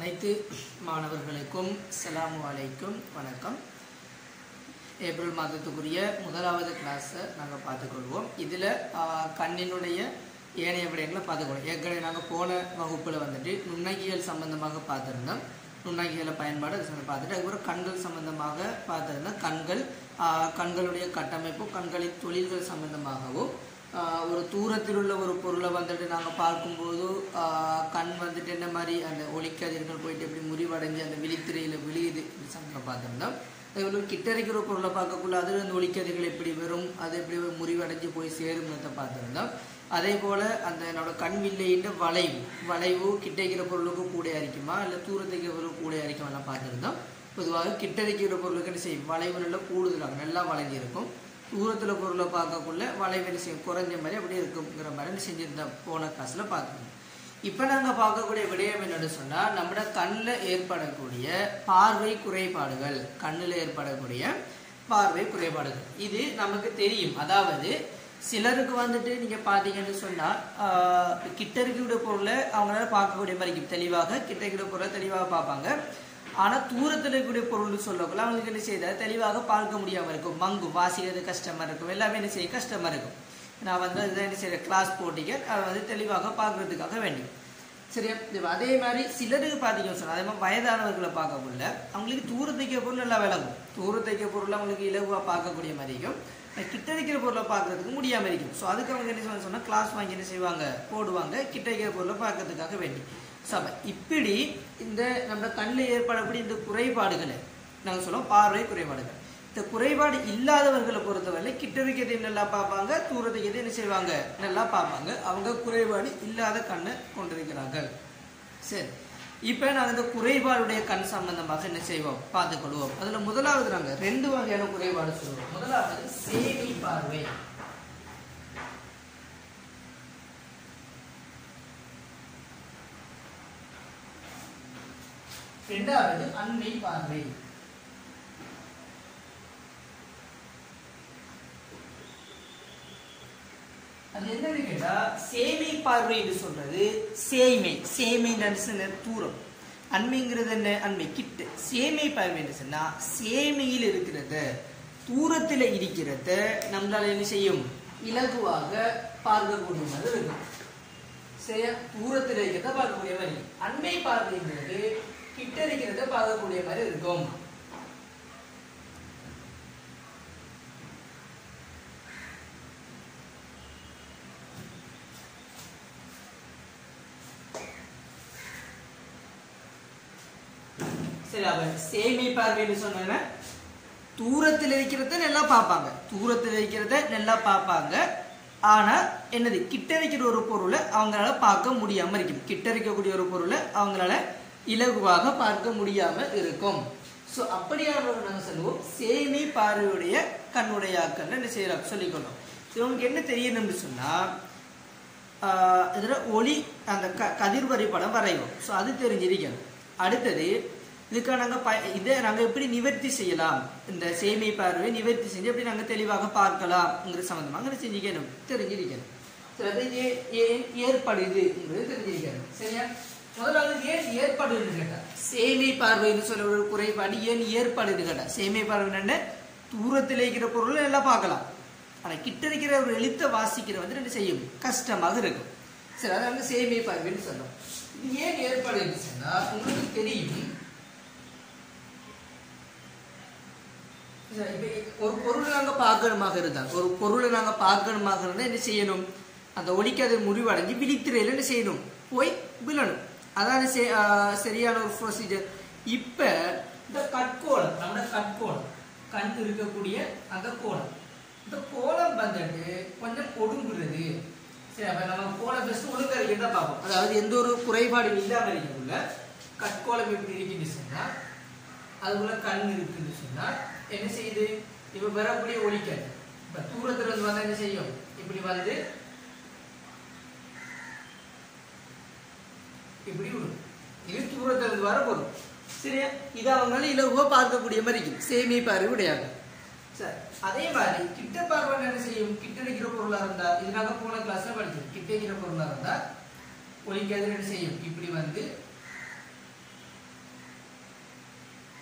அனைத்து மாணவர்களுக்கும் அஸ்ஸலாமு அலைக்கும் வணக்கம் ஏப்ரல் மாதத்துக்குரிய முதலாவது கிளாஸை நாங்கள் பார்த்துக்கொள்வோம் இதில் கண்ணினுடைய ஏனைய விடயங்களை பார்த்துக்கொள்வோம் ஏற்கனவே நாங்கள் போன வகுப்பில் வந்துட்டு நுண்ணங்கியல் சம்பந்தமாக பார்த்துருந்தோம் நுண்ணங்கியல பயன்பாடு அது சம்பந்தம் பார்த்துட்டு அதுக்கப்புறம் கண்கள் சம்பந்தமாக பார்த்துருந்தோம் கண்கள் ஆஹ் கண்களுடைய கட்டமைப்பு கண்களின் தொழில்கள் சம்பந்தமாகவும் ஆஹ் ஒரு தூரத்தில் உள்ள ஒரு பொருளை வந்துட்டு நாங்கள் பார்க்கும்போது ஆஹ் கண் வந்துட்டு என்ன மாதிரி அந்த ஒளிக்கதிர்கள் போயிட்டு எப்படி முறிவடைஞ்சு அந்த விழித்திரையில் விழுகுது இது சம்பந்தம் பார்த்துருந்தோம் அதேபோல கிட்ட இருக்கிற பொருளை பார்க்கக்குள்ள அதில் அந்த ஒளிக்கதிர்கள் எப்படி வரும் அது எப்படி முறிவடைஞ்சு போய் சேரும்ன்றதை பார்த்துருந்தோம் அதே போல் அந்த என்னோட கண் வில்லையின் வளைவு வளைவு கிட்ட இருக்கிற பொருளுக்கு கூட அரிக்குமா இல்லை தூரத்துக்கு இருக்கிற பொருளுக்கு கூட அரிக்குமாலாம் பார்த்துருந்தோம் பொதுவாக கிட்ட இருக்கிற பொருளுக்கு என்ன செய்யும் வளைவு நல்லா கூடுதலாகும் நல்லா வளைஞ்சிருக்கும் தூரத்தில் பொருளை பார்க்கக்குள்ள வளைவு என்ன செய்யும் குறைஞ்ச மாதிரி அப்படியே இருக்குங்கிற மாதிரி என்ன செஞ்சிருந்தோம் போன கிளாஸில் பார்த்துருந்தோம் இப்போ நாங்கள் பார்க்கக்கூடிய விடயம் என்னன்னு சொன்னால் நம்மளோட கண்ணில் ஏற்படக்கூடிய பார்வை குறைபாடுகள் கண்ணில் ஏற்படக்கூடிய பார்வை குறைபாடுகள் இது நமக்கு தெரியும் அதாவது சிலருக்கு வந்துட்டு நீங்கள் பார்த்தீங்கன்னு சொன்னால் கிட்ட இருக்கக்கூடிய பொருளை அவங்களால பார்க்கக்கூடிய மாதிரி இருக்கும். தெளிவாக கிட்ட இருக்கிற பொருளை தெளிவாக பார்ப்பாங்க ஆனால் தூரத்தில் இருக்கக்கூடிய பொருள்னு சொல்லக்குள்ள அவங்களுக்கு என்ன செய்த தெளிவாக பார்க்க முடியாமல் இருக்கும் மங்கு வாசிக்கிறது கஷ்டமாக இருக்கும் எல்லாமே என்ன செய்ய கஷ்டமாக இருக்கும் நான் வந்து அதுதான் என்ன செய்யறேன் கிளாஸ் போட்டிங்க அதை வந்து தெளிவாக பார்க்கறதுக்காக வேண்டி சரியா இப்ப அதே மாதிரி சிலருக்கு பார்த்தீங்கன்னு சொன்னால் அதே மாதிரி வயதானவர்களை பார்க்கக்குள்ள அவங்களுக்கு தூரத்தைக்க பொருள் நல்லா விளங்கும் தூரத்தைக்க பொருள் அவங்களுக்கு இலகுவாக பார்க்கக்கூடிய மாதிரி இருக்கும் கிட்ட இருக்கிற பொருளை பார்க்கறதுக்கு முடியாமல் இருக்கும் ஸோ அதுக்கு அவங்க என்ன செய்வாங்க சொன்னால் கிளாஸ் வாங்கி என்ன செய்வாங்க போடுவாங்க கிட்ட இருக்கிற பொருளை பார்க்கறதுக்காக வேண்டி சபை இப்படி இந்த நம்ம கண்ணில் ஏற்படக்கூடிய இந்த குறைபாடுகளை நாங்கள் சொல்லுவோம் பார்வை குறைபாடுகள் இந்த குறைபாடு இல்லாதவர்களை பொறுத்தவரை கிட்ட இருக்கிறதையும் நல்லா பார்ப்பாங்க தூரத்துக்கு என்ன செய்வாங்க நல்லா பார்ப்பாங்க அவங்க குறைபாடு இல்லாத கண்ணை கொண்டிருக்கிறார்கள் சரி இப்போ நாங்கள் இந்த குறைபாடுடைய கண் சம்பந்தமாக என்ன செய்வோம் பார்த்துக்கொள்வோம் அதில் முதலாவது நாங்கள் ரெண்டு வகையான குறைபாடு சொல்லுவோம் முதலாவது சேமி பார்வை இரண்டாவது அண்மை பார்வை அது என்னன்னு கேட்டா சேமை பார்வைன்னு சொல்றது சேமை சேமை சொன்ன தூரம் அண்மைங்கிறது என்ன அண்மை கிட்ட சேமை பார்வைன்னு சொன்னா சேமையில் இருக்கிறத தூரத்தில் இருக்கிறத நம்மளால என்ன செய்யும் இலகுவாக பார்க்கக்கூடிய மாதிரி இருக்கும் சரியா தூரத்தில் இருக்கிறத பார்க்கக்கூடிய மாதிரி அண்மை பார்வைங்கிறது கிட்ட இருக்கிறத பார்க்கக்கூடிய மாதிரி இருக்கும் சரி அவ சேமி பார்வைன்னு சொன்ன தூரத்தில் இருக்கிறத நல்லா பார்ப்பாங்க தூரத்தில் இருக்கிறத நல்லா பார்ப்பாங்க ஆனா என்னது கிட்ட இருக்கிற ஒரு பொருளை அவங்களால பார்க்க முடியாம இருக்கும் கிட்ட இருக்கக்கூடிய ஒரு பொருளை அவங்களால இலகுவாக பார்க்க முடியாம இருக்கும் ஸோ அப்படியானவர்கள் நாங்கள் சொல்லுவோம் சேமி பார்வையுடைய கண்ணுடையாக்கள் என்ன செய்யறோம் சொல்லிக்கொள்றோம் இவங்களுக்கு என்ன தெரியணும்னு சொன்னா இதில் ஒளி அந்த க கதிர் வரைபடம் வரைவோம் ஸோ அது தெரிஞ்சிருக்கணும் அடுத்தது இதுக்காக நாங்கள் ப இதை நாங்கள் எப்படி நிவர்த்தி செய்யலாம் இந்த சேமி பார்வை நிவர்த்தி செஞ்சு எப்படி நாங்கள் தெளிவாக பார்க்கலாம்ங்கிற சம்மந்தமாக செஞ்சுக்கணும் தெரிஞ்சிருக்கணும் சரி அது ஏன் ஏன் ஏற்படுதுங்கிறது தெரிஞ்சிருக்கணும் சரியா முதலாவது ஏன் ஏற்படுதுன்னு கேட்டா சேமை பார்வைன்னு சொல்ல ஒரு குறைபாடு ஏன் ஏற்படுது கேட்டா சேமை பார்வை என்ன தூரத்தில் இருக்கிற பொருளை நல்லா பார்க்கலாம் ஆனால் கிட்ட இருக்கிற ஒரு எழுத்தை வாசிக்கிற வந்து என்ன செய்யும் கஷ்டமாக இருக்கும் சரி அதை வந்து சேமை பார்வைன்னு சொல்லும் இது ஏன் ஏற்படுதுன்னு சொன்னா உங்களுக்கு தெரியும் ஒரு பொருளை நாங்கள் பார்க்கணுமாக இருந்தால் ஒரு பொருளை நாங்கள் பார்க்கணுமாக இருந்தால் என்ன செய்யணும் அந்த ஒலிக்கு அது முடிவடைஞ்சு விழித்திரையில் என்ன செய்யணும் போய் விழணும் அதான் சரியான ஒரு ப்ரொசீஜர் இப்போ இந்த கட்கோளம் நம்ம கட்கோளம் கண் இருக்கக்கூடிய அந்த கோலம் இந்த கோலம் வந்துட்டு கொஞ்சம் ஒடுங்குறது சரி அப்போ நம்ம கோலம் ஃபஸ்ட்டு ஒழுங்கா இருக்கிறத பார்ப்போம் அதாவது எந்த ஒரு குறைபாடும் இல்லாமல் இருக்கக்குள்ள கட்கோலம் எப்படி இருக்குன்னு சொன்னால் அதுக்குள்ள கண் இருக்குன்னு சொன்னால் என்ன செய்யுது இப்ப வரக்கூடிய ஒளிக்கல் இப்ப தூரத்துல இருந்து வந்தா என்ன செய்யும் இப்படி வந்து இப்படி விடும் இது தூரத்துல இருந்து வர போதும் சரியா இது அவங்களால இலகுவா பார்க்கக்கூடிய மாதிரி இருக்கு சேமி பார்வை உடையாங்க சரி அதே மாதிரி கிட்ட பார்வை என்ன செய்யும் கிட்ட இருக்கிற பொருளா இருந்தா இது நாங்க போன கிளாஸ்ல படிச்சோம் கிட்ட இருக்கிற பொருளா இருந்தா ஒளிக்கதிர் என்ன செய்யும் இப்படி வந்து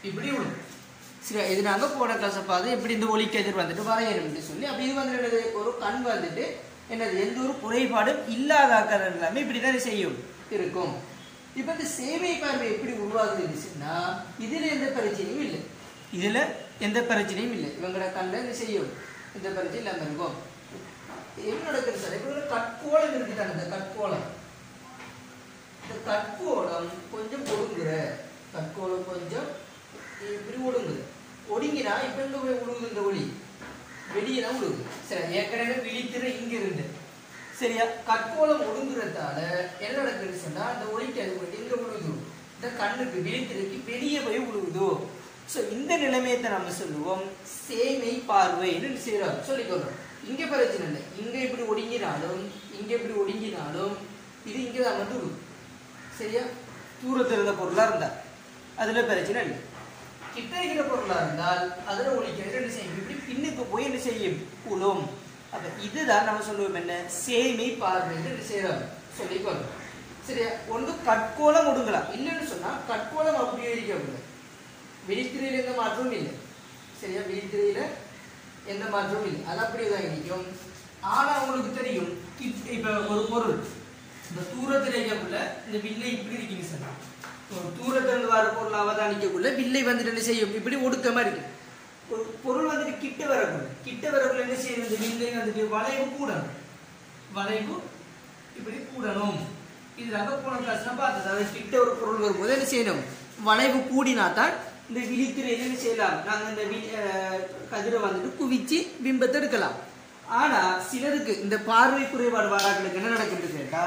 இப்படி விழும் சரி இது நாங்கள் போன கிளாஸை பார்த்து எப்படி இந்த ஒளி கதிர் வந்துட்டு வரையணும்னு சொல்லி அப்போ இது வந்து என்னது ஒரு கண் வந்துட்டு என்னது எந்த ஒரு குறைபாடும் இல்லாதாக்கள் எல்லாமே இப்படி தானே செய்யும் இருக்கும் இப்போ இந்த சேவை பார்வை எப்படி உருவாகுதுன்னா இதுல எந்த பிரச்சனையும் இல்லை இதுல எந்த பிரச்சனையும் இல்லை இவங்களோட கண்ணில் என்ன செய்யும் எந்த பிரச்சனையும் இல்லாமல் இருக்கும் என்ன நடக்குது சார் இப்போ கட்கோளம் இருக்குதானே இந்த கட்கோளம் இந்த கட்கோளம் கொஞ்சம் ஒடுங்குற கட்கோளம் கொஞ்சம் இப்படி ஒடுங்குது ஒடுங்கினா இப்ப எங்க போய் விழுகுது இந்த ஒளி வெளியே தான் விழுகுது சரி ஏற்கனவே விழித்திர இங்க இருந்து சரியா கட்கோளம் ஒடுங்குறதால என்ன நடக்குதுன்னு சொன்னா அந்த ஒளிக்கு அது போயிட்டு எங்க விழுகுது இந்த கண்ணுக்கு விழித்திரைக்கு வெளியே போய் விழுகுதோ ஸோ இந்த நிலைமையத்தை நம்ம சொல்லுவோம் சேமை பார்வைன்னு செய்யறோம் சொல்லிக்கொள்றோம் இங்க பிரச்சனை இல்லை இங்க இப்படி ஒடுங்கினாலும் இங்க இப்படி ஒடுங்கினாலும் இது இங்க தான் வந்து விழுகும் சரியா தூரத்தில் இருந்த பொருளா இருந்தா அதுல பிரச்சனை இல்லை கிட்ட இருக்கிற பொருளா இருந்தால் அதுல ஒழிக்கிறது என்ன செய்யும் இப்படி பின்னுக்கு போய் என்ன செய்யும் உழும் அப்ப இதுதான் நம்ம சொல்லுவோம் என்ன சேமி பார்வை என்ன செய்யறோம் சொல்லிக்கொள்ளும் சரியா ஒன்று கட்கோளம் ஒடுங்கலாம் இல்லைன்னு சொன்னா கட்கோளம் அப்படியே இருக்கக்கூடாது விழித்திரையில எந்த மாற்றமும் இல்லை சரியா விழித்திரையில எந்த மாற்றமும் இல்லை அது அப்படியே தான் இருக்கும் ஆனா உங்களுக்கு தெரியும் கிட்- இப்ப ஒரு பொருள் இந்த தூரத்தில் இருக்கக்குள்ள இந்த வில்லை இப்படி இருக்குங்க சார் ஒரு தூரத்துல இருந்து வர பொருள் அவதானிக்கக்குள்ள வில்லை வந்துட்டு என்ன செய்யும் இப்படி ஒடுக்கமா இருக்கு ஒரு பொருள் வந்துட்டு கிட்ட வரக்குள்ள கிட்ட வரக்குள்ள என்ன செய்யும் இந்த வில்லை வந்துட்டு வளைவு கூடணும் வளைவு இப்படி கூடணும் இது ரக போன கிளாஸ்ல பார்த்தது அதாவது கிட்ட ஒரு பொருள் வரும்போது என்ன செய்யணும் வளைவு கூடினா தான் இந்த விழித்திரை என்ன செய்யலாம் நாங்க இந்த வி அஹ் கதிரை வந்துட்டு குவிச்சு பிம்பத்தை எடுக்கலாம் ஆனா சிலருக்கு இந்த பார்வை குறைபாடு வாராக்களுக்கு என்ன நடக்குது கேட்டா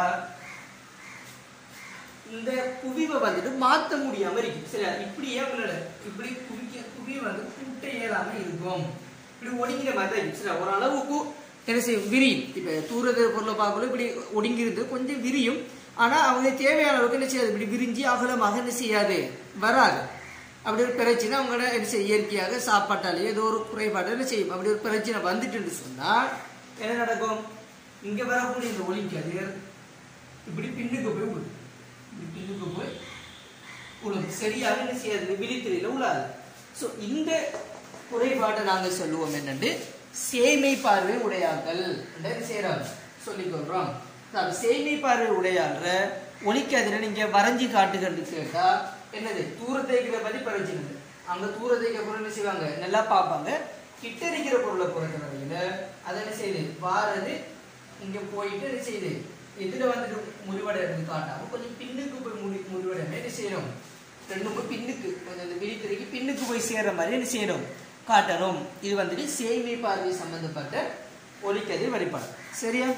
இந்த குவிவை வந்துட்டு மாத்த முடியாம இருக்கு சரியா இப்படியே உங்களோட இப்படி குவிக்க குவி வந்து கூட்ட இயலாம இருக்கும் இப்படி ஒடுங்கிற மாதிரி தான் இருக்கு சரியா ஒரு அளவுக்கு என்ன செய்யும் விரியும் இப்ப தூரத பொருளை பார்க்கல இப்படி ஒடுங்கி இருந்து கொஞ்சம் விரியும் ஆனா அவங்க தேவையான அளவுக்கு என்ன செய்யாது இப்படி விரிஞ்சு அகலமாக என்ன செய்யாது வராது அப்படி ஒரு பிரச்சனை அவங்களோட என்ன செய்ய இயற்கையாக சாப்பாட்டாலே ஏதோ ஒரு குறைபாடு என்ன செய்யும் அப்படி ஒரு பிரச்சனை வந்துட்டுன்னு சொன்னா என்ன நடக்கும் இங்க வரக்கூடிய இந்த ஒளிக்கதிர் இப்படி பின்னுக்கு போய் விடும் இப்படி பின்னுக்கு போய் விடும் சரியாக என்ன செய்யாது விழித்திரையில விழாது ஸோ இந்த குறைபாட்டை நாங்க சொல்லுவோம் என்னண்டு சேமை பார்வை உடையார்கள் என்று என்ன செய்யறோம் சொல்லிக் கொள்றோம் அது சேமை பார்வை உடையாள்ற ஒளிக்கதிரை நீங்க வரைஞ்சி காட்டுகன்னு கேட்டா என்னது தூரத்தை இருக்கிற பத்தி பறிச்சிருது அங்க தூரத்தை இருக்கிற பொருள் என்ன செய்வாங்க நல்லா பார்ப்பாங்க கிட்ட இருக்கிற பொருளை பொறுத்த வரையில அதை என்ன செய்யுது வாரது இங்க போயிட்டு என்ன செய்யுது எதுல வந்துட்டு முடிவடை எடுத்து காட்டாம கொஞ்சம் பின்னுக்கு போய் முடி முடிவடை என்ன செய்யணும் ரெண்டுமே பின்னுக்கு கொஞ்சம் அந்த விழித்திரைக்கு பின்னுக்கு போய் சேர்ற மாதிரி என்ன செய்யணும் காட்டணும் இது வந்துட்டு சேவை பார்வை சம்பந்தப்பட்ட ஒலிக்கதிர் வழிபாடு சரியா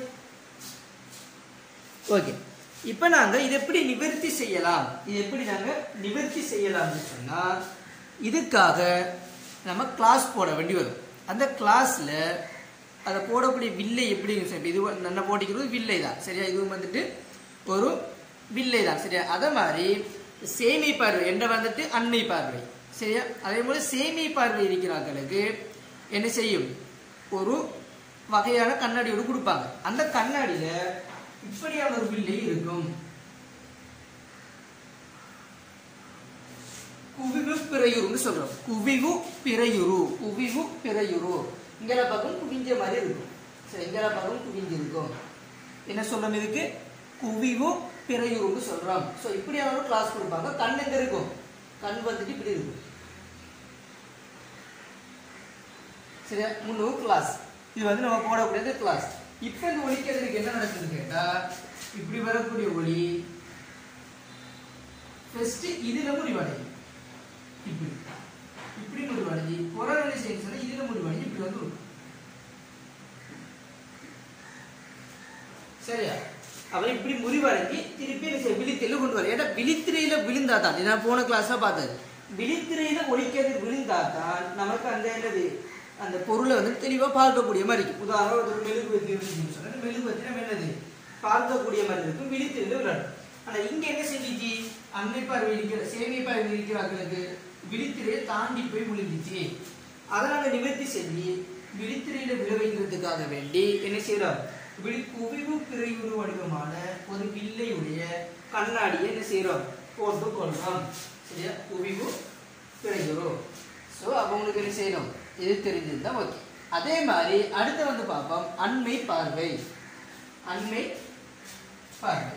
ஓகே இப்போ நாங்க இதை எப்படி நிவர்த்தி செய்யலாம் இது எப்படி நாங்க நிவர்த்தி செய்யலாம்னு சொன்னா இதுக்காக நம்ம கிளாஸ் போட வேண்டி வரும் அந்த கிளாஸ்ல அதை போடக்கூடிய வில்லை எப்படி சரி இது நம்ம போட்டிக்கிறது வில்லை தான் சரியா இது வந்துட்டு ஒரு வில்லை தான் சரியா அதே மாதிரி சேமி பார்வை என்ற வந்துட்டு அண்மை பார்வை சரியா அதே போல சேமி பார்வை இருக்கிறவர்களுக்கு என்ன செய்யும் ஒரு வகையான கண்ணாடியோடு கொடுப்பாங்க அந்த கண்ணாடியில இப்படியான ஒரு வில்லை இருக்கும் குவிவு பிறையுருன்னு சொல்றோம் குவிவு பிறையுரு குவிவு பிறையுரு இங்கெல பக்கம் குவிஞ்ச மாதிரி இருக்கும் சரி இங்கெல பக்கம் குவிஞ்சு இருக்கும் என்ன சொல்றோம் இதுக்கு குவிவு பிறையுருன்னு சொல்றோம் ஸோ இப்படியான ஒரு கிளாஸ் கொடுப்பாங்க கண் எங்க இருக்கும் கண் வந்துட்டு இப்படி இருக்கும் சரியா முன்னூறு கிளாஸ் இது வந்து நம்ம போடக்கூடியது கிளாஸ் இப்போ இந்த ஒலிக்கிறதுக்கு என்ன நடக்குதுன்னு கேட்டா இப்படி வரக்கூடிய ஒளி ஃபர்ஸ்ட் இதுல முடிவடையும் இப்படி இப்படி முடிவடைஞ்சு புறநிலை சென்சர் இதுல முடிவடைஞ்சு இப்படி வந்து விடும். சரியா அவன் இப்படி முறிவடைஞ்சு திருப்பி என்ன செய்ய விழித்திரையில கொண்டு வர ஏன்னா விழித்திரையில விழுந்தா தான் நான் போன கிளாஸ்ல பார்த்தது விழித்திரையில ஒழிக்கிறது விழுந்தா தான் நமக்கு அந்த என்னது அந்த பொருளை வந்து தெளிவா பார்க்கக்கூடிய மாதிரி இருக்கும் உதாரணம் ஒரு மெழுகுவத்தி இருந்துச்சுன்னு சொன்னா அந்த மெழுகுவத்தி நம்ம என்னது பார்க்கக்கூடிய மாதிரி இருக்கும் விழித்திரையில விளையாடும் ஆனா இங்க என்ன செஞ்சிச்சு அன்னை பார்வை இருக்கிற சேவை பார்வை இருக்கிறவர்களுக்கு விழித்திரையை தாண்டி போய் விழுந்துச்சு அதை நாங்க நிவர்த்தி செஞ்சு விழித்திரையில விழ வைக்கிறதுக்காக வேண்டி என்ன செய்யறோம் விழி குவிவு பிறையுறு வடிவமான ஒரு வில்லையுடைய கண்ணாடியை என்ன செய்யறோம் போட்டு கொள்றோம் சரியா குவிவு பிழையுறு ஸோ அப்போ உங்களுக்கு என்ன செய்யணும் இது தெரிஞ்சிருந்தா ஓகே அதே மாதிரி அடுத்து வந்து பார்ப்போம் அண்மை பார்வை அண்மை பார்வை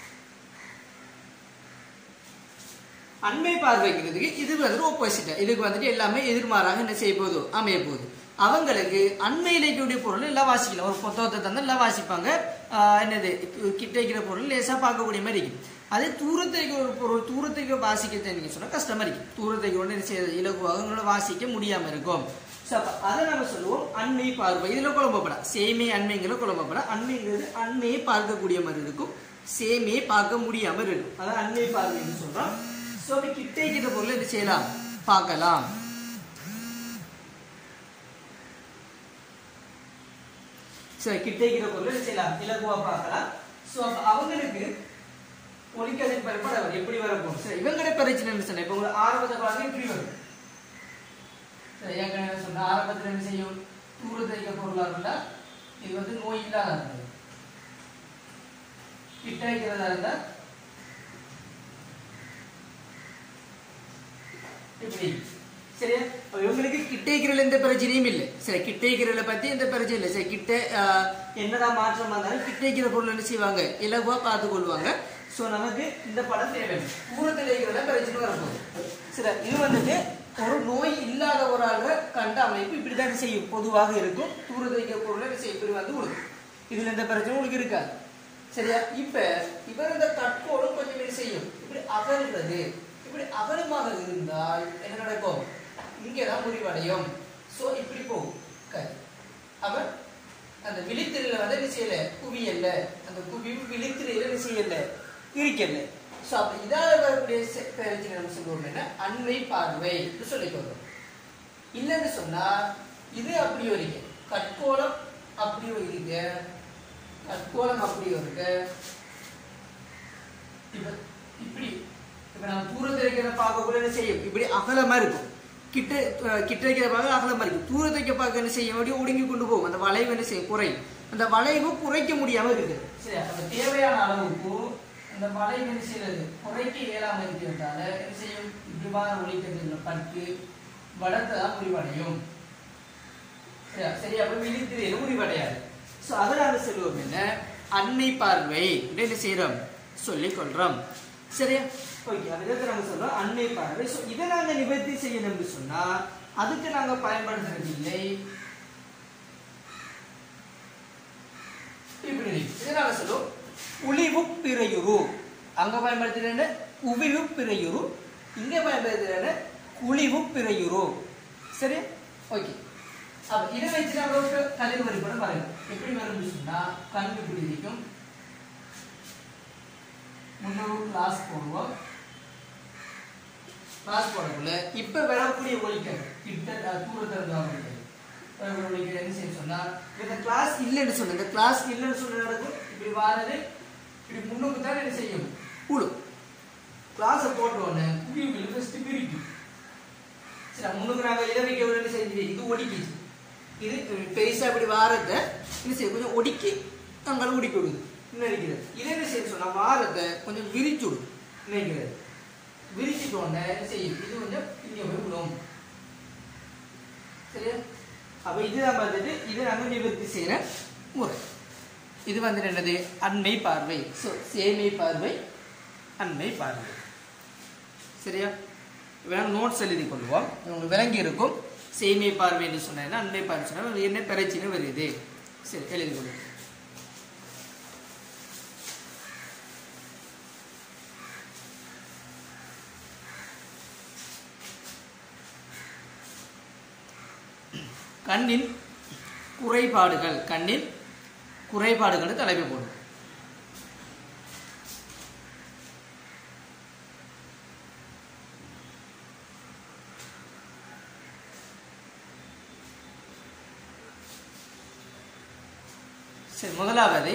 அண்மை பார்வைங்கிறதுக்கு இது வந்து ஆப்போசிட் இதுக்கு வந்துட்டு எல்லாமே எதிர்மாறாக என்ன செய்ய போகுது அமைய போகுது அவங்களுக்கு அண்மையில் இருக்கக்கூடிய பொருள் எல்லாம் வாசிக்கலாம் ஒரு புத்தகத்தை தந்து எல்லாம் வாசிப்பாங்க ஆஹ் என்னது கிட்ட இருக்கிற பொருள் லேசாக பார்க்கக்கூடிய மாதிரி இருக்கும் அதே தூரத்துக்கு ஒரு பொருள் தூரத்துக்கு வாசிக்க தெரிஞ்சு சொன்னால் கஷ்டமா இருக்கும் தூரத்துக்கு ஒன்று என்ன செய்ய இலகுவாக அவங்களோட வாசிக்க முடியாமல் இருக்கும் ஸோ அப்போ அதை நம்ம சொல்லுவோம் அண்மை பார்வை இதில் குழம்பப்படா சேமே அண்மைங்கிற குழம்பப்படா அண்மைங்கிறது அண்மையை பார்க்கக்கூடிய மாதிரி இருக்கும் சேமே பார்க்க முடியாமல் இருக்கும் அதான் அண்மை பார்வைன்னு சொல்கிறோம் ஸோ அப்படி கிட்ட இருக்கிற பொருளை என்ன செய்யலாம் பார்க்கலாம் சரி கிட்ட இருக்கிற பொருளை என்ன செய்யலாம் இலகுவா பார்க்கலாம் ஸோ அப்போ அவங்களுக்கு ஒலிக்கதிர் பயன்பட எப்படி வரப்போம் சரி இவங்களோட பிரச்சனை சொன்னேன் இப்போ உங்களுக்கு ஆரம்பத்தை பார்க்க இப்படி வரும் சரி ஏற்கனவே சொன்ன ஆரம்பத்தில் என்ன செய்யும் தூரத்தைக்க பொருளாக இருந்தால் இது வந்து நோய் இல்லாத இருந்தது கிட்ட இருக்கிறதா இருந்தா இப்படி சரியா அப்ப இவங்களுக்கு கிட்டைக்கிறதுல எந்த பிரச்சனையும் இல்லை சரி கிட்டைக்கிறதுல பத்தி எந்த பிரச்சனையும் இல்லை சரி கிட்ட ஆஹ், என்னதான் மாற்றம் வந்தாலும் கிட்டைக்கிற பொருள் என்ன செய்வாங்க இலகுவா பார்த்து கொள்வாங்க ஸோ நமக்கு இந்த படம் தேவை தூரத்தில் இருக்கிறத பிரச்சனை வரப்போகுது சரி இது வந்துட்டு ஒரு நோய் இல்லாத ஒரு ஆள கண்ட அமைப்பு இப்படிதான் செய்யும் பொதுவாக இருக்கும் தூரத்தில் இருக்கிற பொருளை என்ன செய்யும் இப்படி வந்து கொடுக்கும் இதுல எந்த பிரச்சனையும் உங்களுக்கு இருக்காது சரியா இப்ப இவர் இந்த கட்கோடும் கொஞ்சம் என்ன செய்யும் இப்படி அகல்றது இப்படி அகலமாக இருந்தால் என்ன நடக்கும் இங்கதான் முறிவடையும் சோ இப்படி போகும் கை அவர் அந்த விழித்திரையில வந்து என்ன செய்யல குவியல்ல அந்த குவி விழித்திரையில என்ன செய்யல இருக்கல சோ அப்ப இதால வரக்கூடிய செ- பிரச்சனை நம்ம சொல்லுவோம் என்ன அண்மை பார்வை சொல்லிக்கோங்க இல்லைன்னு சொன்னா இது அப்படியோ இருக்கு கட்கோளம் அப்படியோ இருக்கு கட்கோளம் அப்படியோ இருக்கு இப்ப இப்படி இப்ப நம்ம தூரத்தில் இருக்கிற பார்க்கக்குள்ள என்ன செய்யும் இப்படி அகலமா இருக்கும் கிட்ட அஹ் கிட்ட இருக்கிற பார்க்க அகலமா இருக்கும் தூரத்தைக்க பார்க்க என்ன செய்யும் அப்படியே ஒடுங்கி கொண்டு போகும் அந்த வளைவு என்ன செய்யும் குறையும் அந்த வளைவு குறைக்க முடியாம இருக்குது சரி அப்ப தேவையான அளவுக்கு அந்த வளைவு என்ன செய்யறது குறைக்க இயலாம இருக்கிறதால என்ன செய்யும் இப்படி வார ஒழிக்கிறது பட்டு வளர்த்து தான் முடிவடையும் சரியா சரி அப்ப விழித்திரையில முடிவடையாது சோ அதனால சொல்லுவோம் என்ன அன்னை பார்வை அப்படின்னு என்ன செய்யறோம் சொல்லிக் கொள்றோம் சரியா ஓகே அதுக்கு நம்ம சொல்றோம் அன்னை பார்வை ஸோ இதை நாங்க நிவர்த்தி செய்யணும்னு சொன்னா அதுக்கு நாங்க பயன்படுத்துறது இல்லை இப்படி இருக்கு. இதை நாங்க சொல்லுவோம் உளிவு பிறையுரு அங்க பயன்படுத்துறது உவிவு பிறையுரு இங்க பயன்படுத்துறது குழிவு பிறையுரு சரியா ஓகே அப்ப இதை வச்சு நம்ம ஒரு கதிர் வரைபடம் பாருங்க எப்படி வரும்னு சொன்னா கண் இப்படி இருக்கும் முன்னூறு கிளாஸ் போடுவோம் கிளாஸ் போடக்குள்ள இப்ப வரக்கூடிய ஒலிக்கள் கிட்ட அஹ், தூரத்துல இருந்தா ஒலிக்கள் வரக்கூடிய ஒலிக்கள் என்ன செய்ய சொன்னா இந்த கிளாஸ் இல்லைன்னு சொன்ன இந்த கிளாஸ் இல்லைன்னு சொன்ன நடக்கும் இப்படி வாரது இப்படி முன்னுக்கு தான் என்ன செய்யும் கூடும் கிளாஸை போட்ட உடனே குவிவில் ஃபர்ஸ்ட் பிரிக்கும் சரி முன்னுக்கு நாங்க இதை வைக்க என்ன செஞ்சு இது ஒடிக்கிச்சு இது பெருசா இப்படி வாரத்தை என்ன செய்யும் கொஞ்சம் ஒடுக்கி அங்கே ஒடுக்கி விடுது நினைக்கிறது இதை என்ன செய்ய சொன்னா வாரத்தை கொஞ்சம் விரிச்சு விடும் நினைக்கிறது விரிச்சிட்ட உடனே என்ன செய்யும் இது கொஞ்சம் இங்கே போய் விடும் சரியா அப்ப இதுதான் வந்துட்டு இதை நாங்க நிவர்த்தி செய்யற முறை இது வந்து என்னது அண்மை பார்வை ஸோ சேமை பார்வை அண்மை பார்வை சரியா வேணா நோட்ஸ் எழுதி கொள்வோம் உங்களுக்கு விளங்கி இருக்கும் சேமை பார்வை என்று சொன்னா அண்மை பார்வை சொன்னா என்ன பிரச்சனை வருது சரி எழுதி கொள்வோம் கண்ணின் குறைபாடுகள் கண்ணின் குறைபாடுகள் தலைப்பு போடும் சரி முதலாவது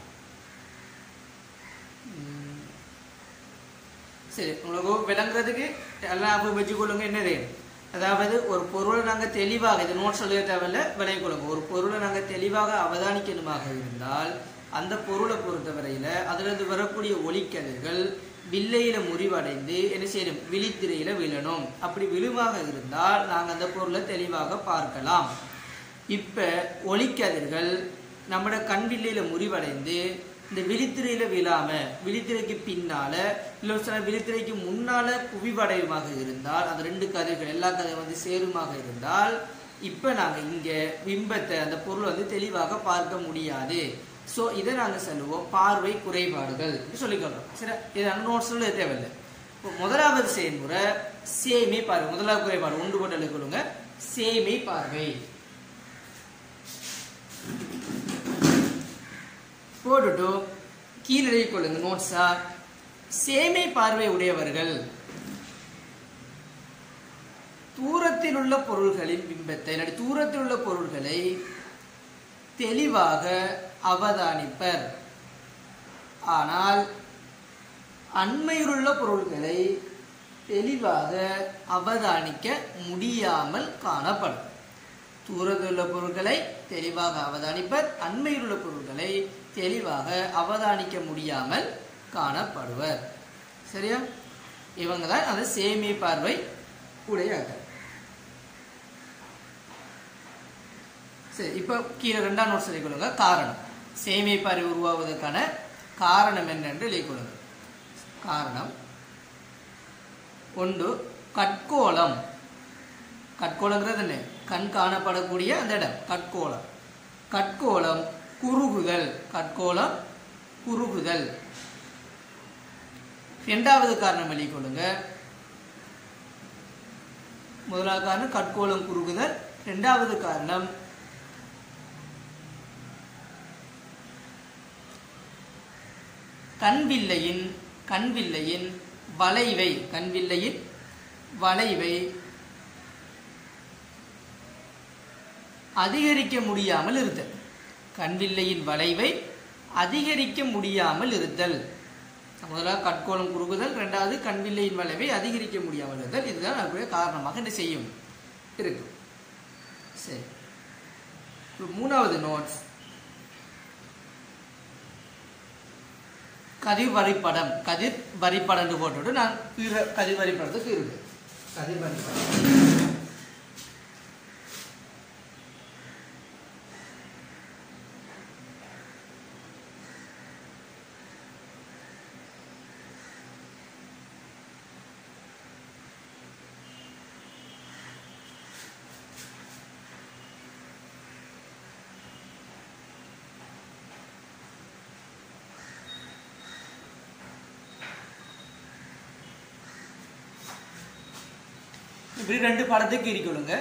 ம், சரி உங்களுக்கு விளங்குறதுக்கு எல்லாம் வச்சுக்கொள்ளுங்க என்னது அதாவது ஒரு பொருளை நாங்கள் தெளிவாக இது நோட் சொல்ல தேவையில்ல விளங்கிக் கொள்ளுங்க ஒரு பொருளை நாங்கள் தெளிவாக அவதானிக்கணுமாக இருந்தால் அந்த பொருளை பொறுத்தவரையில் அதிலிருந்து வரக்கூடிய ஒளிக்கதிர்கள் வில்லையில முறிவடைந்து என்ன செய்யணும் விழித்திரையில விழணும் அப்படி விழுவாக இருந்தால் நாங்கள் அந்த பொருளை தெளிவாக பார்க்கலாம் இப்ப ஒளிக்கதிர்கள் நம்மட கண் வில்லையில முறிவடைந்து இந்த விழித்திரையில விழாம விழித்திரைக்கு பின்னால இல்லை சில விழித்திரைக்கு முன்னால குவிவடையுமாக இருந்தால் அந்த ரெண்டு கதிர்கள் எல்லா கதிரும் வந்து சேருமாக இருந்தால் இப்ப நாங்க இங்க பிம்பத்தை அந்த பொருள் வந்து தெளிவாக பார்க்க முடியாது ஸோ இதை நாங்க சொல்லுவோம் பார்வை குறைபாடுகள் சொல்லிக்கொள்றோம் சரி இது நாங்கள் நோட்ஸ் சொல்ல தேவையில்லை இப்போ முதலாவது செயல்முறை சேமை பார்வை முதலாவது குறைபாடு ஒன்று போட்டு எழுதிக்கொள்ளுங்க சேமை பார்வை போட்டுட்டு கீழே எழுதிக் கொள்ளுங்க நோட்ஸா சேமை பார்வை உடையவர்கள் தூரத்தில் உள்ள பொருள்களின் பிம்பத்தை இல்லாட்டி தூரத்தில் உள்ள பொருள்களை தெளிவாக அவதானிப்பர் ஆனால் அண்மையிலுள்ள பொருள்களை தெளிவாக அவதானிக்க முடியாமல் காணப்படும் தூரத்தில் உள்ள பொருட்களை தெளிவாக அவதானிப்பர் அண்மையில் உள்ள பொருட்களை தெளிவாக அவதானிக்க முடியாமல் காணப்படுவர் சரியா இவங்க தான் அந்த சேமி பார்வை உடையவர்கள் சரி இப்போ கீழே ரெண்டாம் நோட் சொல்லிக் கொள்ளுங்க காரணம் சேமி பார்வை உருவாவதற்கான காரணம் என்னென்று எழுதிக் கொள்ளுங்க காரணம் ஒன்று கட்கோளம் கட்கோளங்கிறது என்ன கண் காணப்படக்கூடிய அந்த இடம் கட்கோளம் கட்கோளம் குறுகுதல் கட்கோளம் குறுகுதல் இரண்டாவது காரணம் எழுதிக் கொள்ளுங்க முதலாவது காரணம் கட்கோளம் குறுகுதல் இரண்டாவது காரணம் கண்வில்லையின் கண்வில்லையின் வளைவை கண்வில்லையின் வளைவை அதிகரிக்க முடியாமல் இருத்தல் கண்வில்லையின் வளைவை அதிகரிக்க முடியாமல் இருத்தல் முதலாவது கட்கோளம் குறுகுதல் ரெண்டாவது கண்வில்லையின் வளைவை அதிகரிக்க முடியாமல் இருத்தல் இதுதான் அதற்குரிய காரணமாக என்ன செய்யும் இருக்கு சரி இப்போ மூணாவது நோட்ஸ் கதிர் வரிப்படம் கதிர் வரிப்படம்னு போட்டுவிட்டு நான் கீழே கதிர் வரிப்படத்துக்கு இருக்கு கதிர் வரிப்படம் இப்படி ரெண்டு படத்துக்கு இருக்கொள்ளுங்க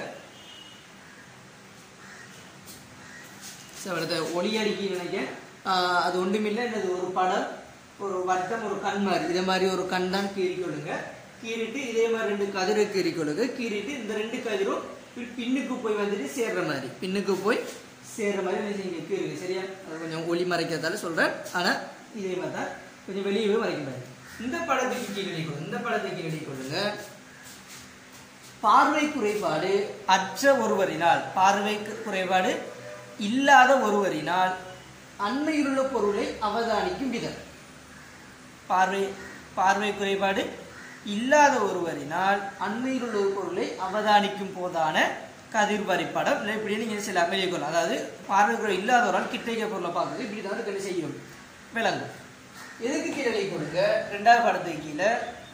அடுத்த ஒளி அறிக்கை நினைக்க ஆஹ் அது ஒன்றுமில்லை என்னது ஒரு படம் ஒரு வட்டம் ஒரு கண் மாதிரி இதே மாதிரி ஒரு கண் தான் கீறிக்கொள்ளுங்க கீறிட்டு இதே மாதிரி ரெண்டு கதிரை கீறிக்கொள்ளுங்க கீறிட்டு இந்த ரெண்டு கதிரும் பி- பின்னுக்கு போய் வந்துட்டு சேர்ற மாதிரி பின்னுக்கு போய் சேர்ற மாதிரி என்ன செய்யுங்க கீறுங்க சரியா அது கொஞ்சம் ஒளி மறைக்கிறதால சொல்றேன் ஆனா இதே மாதிரி தான் கொஞ்சம் வெளியவே மறைக்க மாதிரி இந்த படத்துக்கு கீழே கொள்ளுங்க இந்த படத்துக்கு கீழே கொள்ளுங்க பார்வை குறைபாடு அற்ற ஒருவரினால் பார்வை கு- குறைபாடு இல்லாத ஒருவரினால் அண்மையிலுள்ள பொருளை அவதானிக்கும் விதம் பார்வை பார்வை குறைபாடு இல்லாத ஒருவரினால் அண்மையிலுள்ள ஒரு பொருளை அவதானிக்கும் போதான கதிர் வரிப்படம் இல்லை இப்படி நீங்க சில அமைதிக்கொள்ளும் அதாவது பார்வை குறை இல்லாதவரால் கிட்டைக்க பொருளை பார்க்குறது இப்படி தான் என்ன செய்யும் விளங்கும் எதுக்கு கீழே கொடுங்க ரெண்டாவது படத்துக்கு கீழே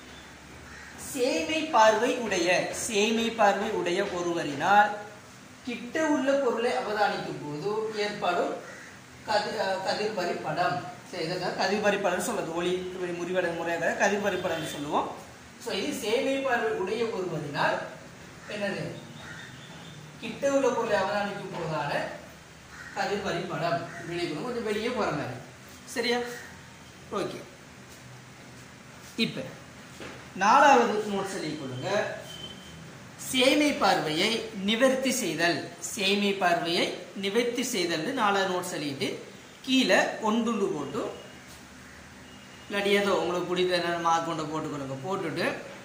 சேமை பார்வை உடைய சேமை பார்வை உடைய ஒருவரினால் கிட்ட உள்ள பொருளை அவதானிக்கும் போது ஏற்படும் கதிர் அஹ் கதிர்வரி படம் சரி இதான் கதிர்வரி படம் சொல்லுது ஒளி இப்படி முறிவடை முறையாக கதிர்வரி படம்னு சொல்லுவோம் ஸோ இது சேமை பார்வை உடைய ஒருவரினால் என்னது கிட்ட உள்ள பொருளை அவதானிக்கும் போதான கதிர்வரி படம் வெளியே கொஞ்சம் வெளியே போற மாதிரி சரியா ஓகே இப்போ நாலாவது நோட் சொல்லிக் கொள்ளுங்க சேமை பார்வையை நிவர்த்தி செய்தல் சேமை பார்வையை நிவர்த்தி செய்தல் நாலாவது நோட் சொல்லிட்டு கீழே ஒன்றுண்டு போட்டு இல்லாட்டி ஏதோ உங்களுக்கு பிடித்த என்ன மார்க் கொண்டு போட்டுக்கொள்ளுங்க போட்டுட்டு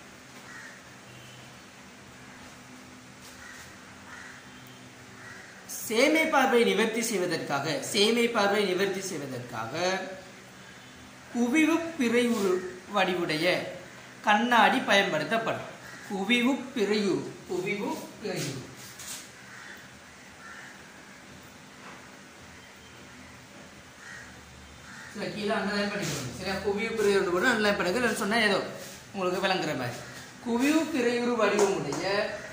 சேமை பார்வையை நிவர்த்தி செய்வதற்காக சேமை பார்வையை நிவர்த்தி செய்வதற்காக குவிவு பிறையுறு வடிவுடைய கண்ணாடி பயன்படுத்தப்படும் குவிவு பிறையுரு குவிவு பிறையுரு சில கீழே அண்டர்லைன் பண்ணிக்கணும் சரியா குவிவு பிறையுரு கூட அண்டர்லைன் பண்ணுங்க சொன்னா ஏதோ உங்களுக்கு விளங்குற மாதிரி குவிவு பிறையுரு வடிவமுடைய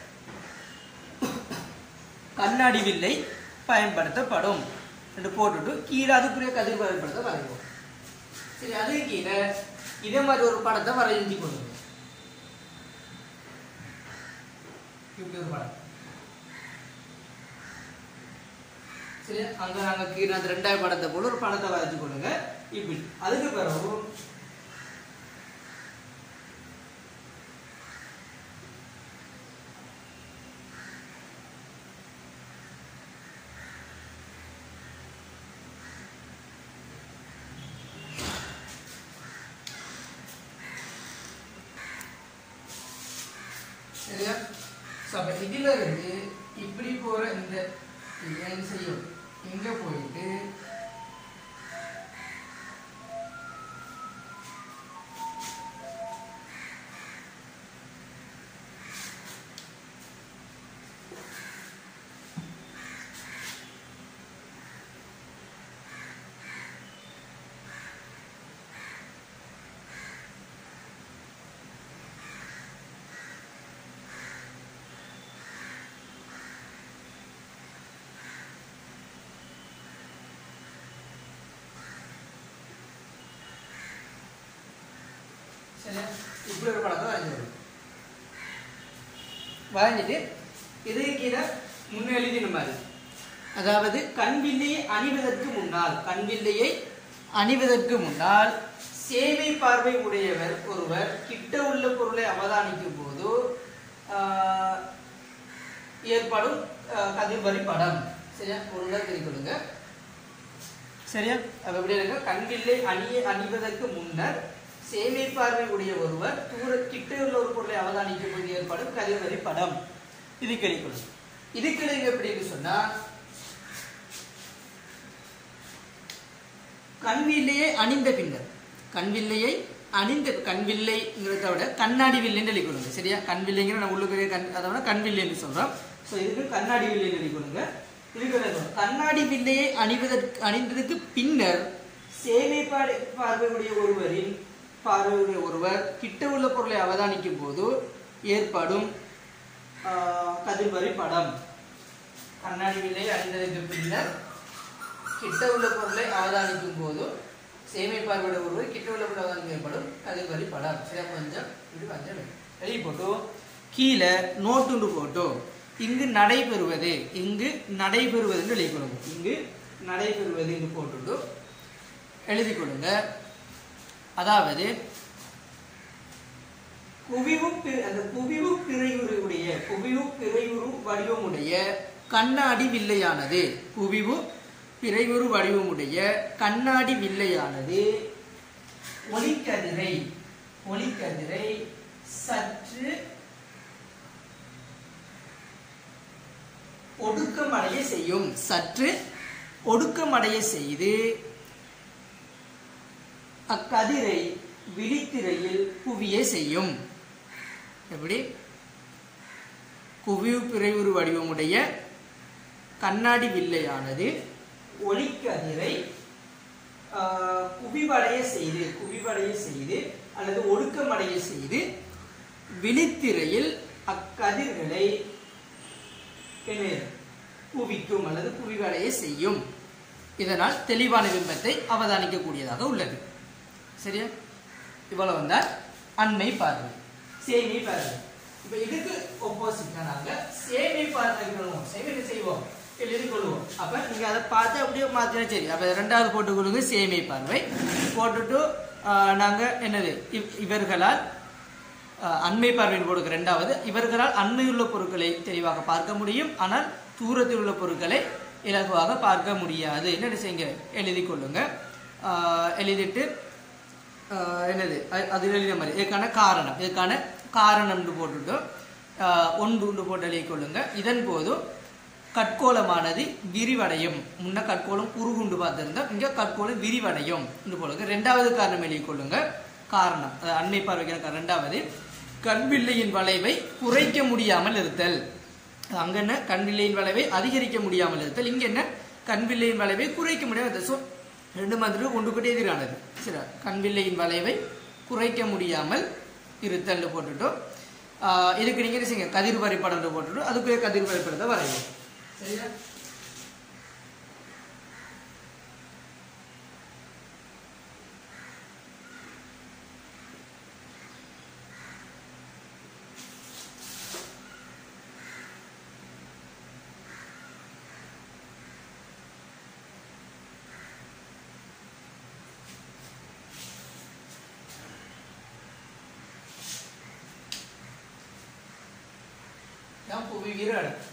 கண்ணாடி வில்லை பயன்படுத்தப்படும் என்று போட்டுட்டு கீழே அதுக்குரிய கதிர் பயன்படுத்த வரைவோம் சரி அது கீழே இதே மாதிரி ஒரு படத்தை வரைஞ்சி கொள்ளுங்க இப்படி ஒரு படம் சரி அங்க நாங்க கீழே அந்த ரெண்டாவது படத்தை போல ஒரு படத்தை வரைஞ்சு கொள்ளுங்க இப்படி அதுக்கு பிறகு சரியா ஸோ அப்போ இதில் இருந்து இப்படி போகிற இந்த இது என்ன செய்யும் இங்கே போயிட்டு சரியா இப்படி ஒரு படத்தை வரைஞ்சி வரும் வரைஞ்சிட்டு இது கீழே முன்ன எழுதின மாதிரி அதாவது கண்வில்லையை அணிவதற்கு முன்னால் கண்வில்லையை அணிவதற்கு முன்னால் சேவை பார்வை உடையவர் ஒருவர் கிட்ட உள்ள பொருளை அவதானிக்கும் போது ஆஹ், ஏற்படும் ஆஹ், கதிர்வரி படம் சரியா ஒழுங்கா தெரிந்து கொள்ளுங்க சரியா அப்ப எப்படி இருக்கு கண்வில்லை அணிய அணிவதற்கு முன்னர் சேவை பார்வை உடைய ஒருவர் தூர கிட்ட உள்ள ஒரு பொருளை அவதானிக்கும் போது ஏற்படும் கதிர்வரி படம் இது கிடைக்கணும் இது கிடைக்க எப்படின்னு சொன்னா கண்வில்லையை அணிந்த பின்னர் கண்வில்லையை அணிந்த கண்வில்லைங்கிறத விட கண்ணாடி வில்லைன்னு எழுதி கொடுங்க சரியா கண்வில்லைங்கிற நம்ம உள்ளுக்கு கண் அதை விட கண்வில்லைன்னு சொல்றோம் ஸோ இதுக்கு கண்ணாடி வில்லைன்னு எழுதி கொடுங்க இதுக்கு என்ன சொல்லணும்? கண்ணாடி வில்லையை அணிவதற்கு அணிந்ததுக்கு பின்னர் சேவை பாடு பார்வையுடைய ஒருவரின் பார்வையுடைய ஒருவர் கிட்ட உள்ள பொருளை அவதானிக்கும் போது ஏற்படும் ஆஹ், கதிர்வரி படம் கண்ணாடி வில்லையை அணிந்ததற்கு பின்னர் கிட்ட உள்ள பொருளை அவதானிக்கும் போது சேமை பார்வையுடைய ஒருவர் கிட்ட உள்ள பொருளை அவதானிக்கும் ஏற்படும் கதிர்வரி படம் சில கொஞ்சம் இப்படி கொஞ்சம் எழுதி போட்டு கீழே நோட்டுண்டு போட்டு இங்கு நடைபெறுவது இங்கு நடைபெறுவதுன்னு எழுதி கொடுங்க இங்கு நடைபெறுவது என்று போட்டுட்டு எழுதி கொடுங்க அதாவது குவிவு பி- அந்த குவிவு பிறையுருடைய குவிவு பிறையுரு வடிவமுடைய கண்ணாடி வில்லையானது குவிவு பிறையுரு வடிவமுடைய கண்ணாடி வில்லையானது ஒளிக்கதிரை ஒளிக்கதிரை சற்று ஒடுக்கமடைய செய்யும் சற்று ஒடுக்கமடைய செய்து அக்கதிரை விழித்திரையில் குவிய செய்யும் எப்படி குவிவு பிறைவுரு வடிவமுடைய கண்ணாடி வில்லையானது ஒளிக்கதிரை ஆஹ், குவிவடைய செய்து குவிவடைய செய்து அல்லது ஒடுக்கமடைய செய்து விழித்திரையில் அக்கதிர்களை என்ன குவிக்கும் அல்லது குவிவடைய செய்யும் இதனால் தெளிவான பிம்பத்தை அவதானிக்கக்கூடியதாக உள்ளது சரியா இவ்வளவு வந்தா அண்மை பார்வை சேமி பார்வை இப்ப இதுக்கு ஒப்போசிட்டா நாங்க சேமி பார்வை கொள்வோம் சேமி செய்வோம் எழுதி கொள்வோம் அப்ப நீங்க அதை பார்த்து அப்படியே மாத்தினா சரி அப்ப ரெண்டாவது போட்டு கொடுங்க சேமி பார்வை போட்டுட்டு ஆஹ், நாங்க என்னது இவ்- இவர்களால் ஆஹ், அண்மை பார்வையின் கொடுக்க ரெண்டாவது இவர்களால் அண்மையுள்ள பொருட்களை தெளிவாக பார்க்க முடியும் ஆனால் தூரத்தில் உள்ள பொருட்களை இலகுவாக பார்க்க முடியாது என்ன செய்யுங்க எழுதி கொள்ளுங்க ஆஹ், எழுதிட்டு ஆஹ், என்னது அ- அது எழுதின மாதிரி இதுக்கான காரணம் இதுக்கான காரணம்னு போட்டுட்டு ஆஹ், ஒன்று உண்டு போட்டு எழுதி கொள்ளுங்க இதன் போது கட்கோளமானது விரிவடையும் முன்ன கட்கோளம் குறுகுண்டு பார்த்திருந்தோம் இங்க கட்கோளம் விரிவடையும் என்று போலுங்க ரெண்டாவது காரணம் எழுதி கொள்ளுங்க காரணம் அது அண்மை பார்வைக்கான காரணம். ரெண்டாவது கண்வில்லையின் வளைவை குறைக்க முடியாமல் இருத்தல் அங்க என்ன கண்வில்லையின் வளைவை அதிகரிக்க முடியாமல் இருத்தல் இங்க என்ன கண்வில்லையின் வளைவை குறைக்க முடியாமல் ஸோ ரெண்டு மாதிரி ஒன்று கூட எதிரானது சரி கண்வில்லையின் வளைவை குறைக்க முடியாமல் இருத்தல் போட்டுட்டோம் ஆஹ் இதுக்கு நீங்க என்ன செய்யுங்க கதிர் வரைபடம் போட்டுட்டோம் அதுக்குரிய கதிர் வரைபடத்தை வரையும் சரியா தான் புவி வீர இடம்